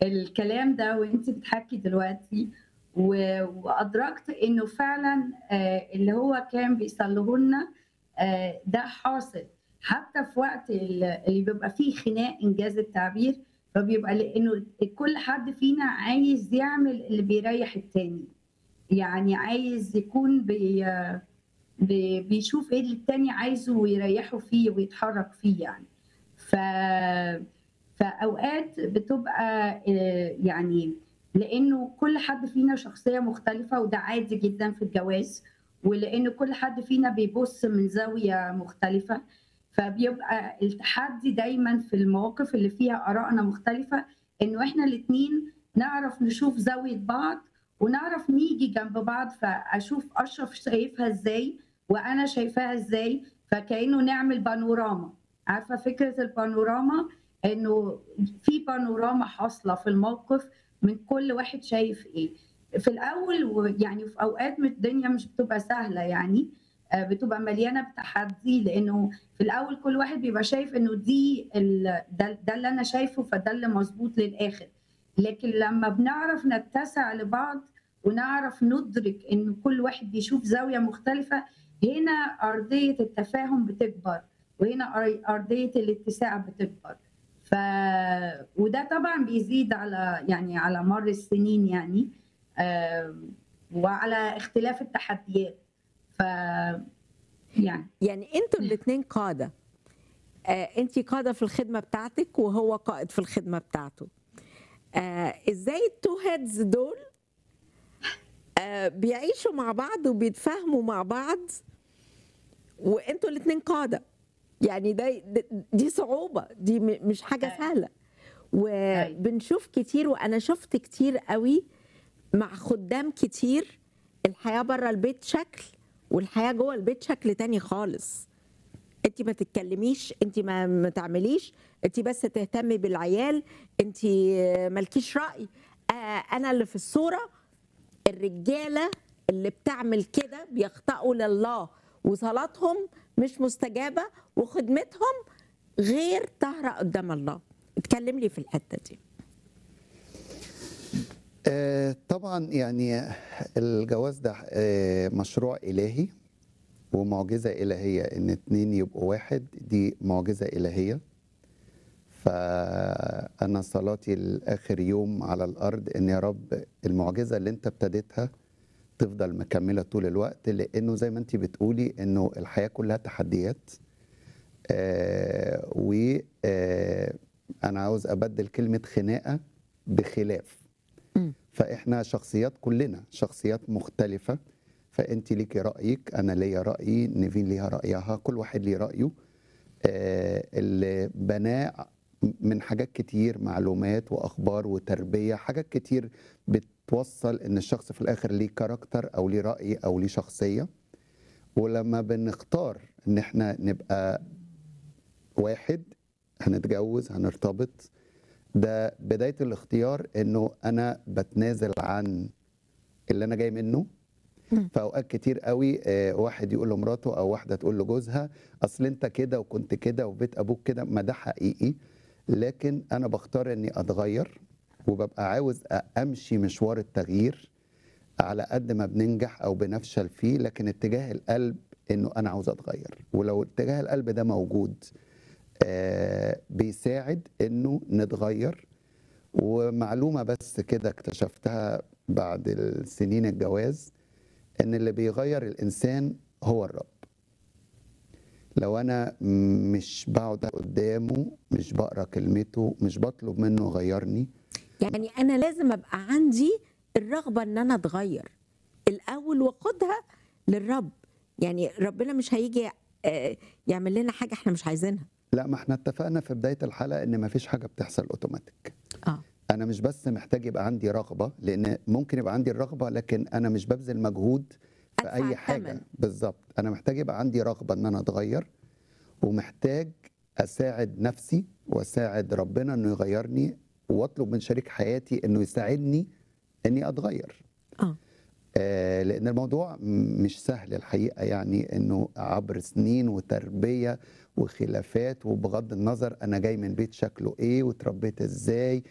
الكلام ده وانت بتحكي دلوقتي و- وادركت انه فعلا آه، اللي هو كان بيصليه لنا آه، ده حاصل حتى في وقت ال- اللي بيبقى فيه خناق انجاز التعبير فبيبقى لانه كل حد فينا عايز يعمل اللي بيريح التاني يعني عايز يكون بي بي- بيشوف ايه اللي التاني عايزه ويريحه فيه ويتحرك فيه يعني ف فاوقات بتبقى آه، يعني لانه كل حد فينا شخصيه مختلفه وده عادي جدا في الجواز ولانه كل حد فينا بيبص من زاويه مختلفه فبيبقى التحدي دايما في المواقف اللي فيها ارائنا مختلفه انه احنا الاثنين نعرف نشوف زاويه بعض ونعرف نيجي جنب بعض فاشوف اشرف شايفها ازاي وانا شايفاها ازاي فكانه نعمل بانوراما عارفه فكره البانوراما انه في بانوراما حاصله في الموقف من كل واحد شايف ايه في الاول ويعني في اوقات من الدنيا مش بتبقى سهله يعني آه، بتبقى مليانه بتحدي لانه في الاول كل واحد بيبقى شايف انه دي ال- ده, ده اللي انا شايفه فده اللي مظبوط للاخر لكن لما بنعرف نتسع لبعض ونعرف ندرك ان كل واحد بيشوف زاويه مختلفه هنا ارضيه التفاهم بتكبر وهنا أر- ارضيه الاتساع بتكبر ف وده طبعا بيزيد على يعني على مر السنين يعني آم، وعلى اختلاف التحديات ف يعني يعني انتوا الاثنين قاده آه انت قاده في الخدمه بتاعتك وهو قائد في الخدمه بتاعته آه ازاي التو هيدز دول آه بيعيشوا مع بعض وبيتفاهموا مع بعض وانتوا الاثنين قاده يعني ده ده- دي صعوبه دي م- مش حاجه أيوة. سهله وبنشوف كتير وانا شفت كتير قوي مع خدام كتير الحياه بره البيت شكل والحياه جوه البيت شكل تاني خالص انت ما تتكلميش انت ما, ما تعمليش انت بس تهتمي بالعيال انت مالكيش راي آه انا اللي في الصوره الرجاله اللي بتعمل كده بيخطئوا لله وصلاتهم مش مستجابه وخدمتهم غير طاهره قدام الله اتكلم لي في الحته دي آه، طبعا يعني الجواز ده آه، مشروع إلهي ومعجزة إلهية إن اتنين يبقوا واحد دي معجزة إلهية فأنا صلاتي لآخر يوم على الأرض إن يا رب المعجزة اللي أنت ابتديتها تفضل مكملة طول الوقت لأنه زي ما أنت بتقولي إنه الحياة كلها تحديات آه وأنا عاوز أبدل كلمة خناقة بخلاف مم. فاحنا شخصيات كلنا شخصيات مختلفة فانت ليكي رأيك انا ليا رأيي نيفين ليها رأيها كل واحد ليه رأيه آه، اللي بناه من حاجات كتير معلومات واخبار وتربية حاجات كتير بتوصل ان الشخص في الاخر ليه كاركتر او ليه رأي او ليه شخصية ولما بنختار ان احنا نبقى واحد هنتجوز هنرتبط ده بدايه الاختيار انه انا بتنازل عن اللي انا جاي منه مم. فاوقات كتير قوي آه، واحد يقول لمراته او واحده تقول لجوزها اصل انت كده وكنت كده وفي بيت ابوك كده ما ده حقيقي لكن انا بختار اني اتغير وببقى عاوز امشي مشوار التغيير على قد ما بننجح او بنفشل فيه لكن اتجاه القلب انه انا عاوز اتغير ولو اتجاه القلب ده موجود آه، بيساعد انه نتغير ومعلومه بس كده اكتشفتها بعد السنين الجواز ان اللي بيغير الانسان هو الرب لو انا مش بقعد قدامه مش بقرا كلمته مش بطلب منه يغيرني يعني انا لازم ابقى عندي الرغبه ان انا اتغير الاول واخدها للرب يعني ربنا مش هيجي آه، يعمل لنا حاجه احنا مش عايزينها لا ما احنا اتفقنا في بدايه الحلقه ان مفيش حاجه بتحصل اوتوماتيك اه انا مش بس محتاج يبقى عندي رغبه لان ممكن يبقى عندي الرغبه لكن انا مش ببذل مجهود في أدفع اي حاجه الثمن. بالظبط انا محتاج يبقى عندي رغبه ان انا اتغير ومحتاج اساعد نفسي واساعد ربنا انه يغيرني واطلب من شريك حياتي انه يساعدني اني اتغير اه آه، لان الموضوع م- مش سهل الحقيقه يعني انه عبر سنين وتربيه وخلافات وبغض النظر انا جاي من بيت شكله ايه وتربيت ازاي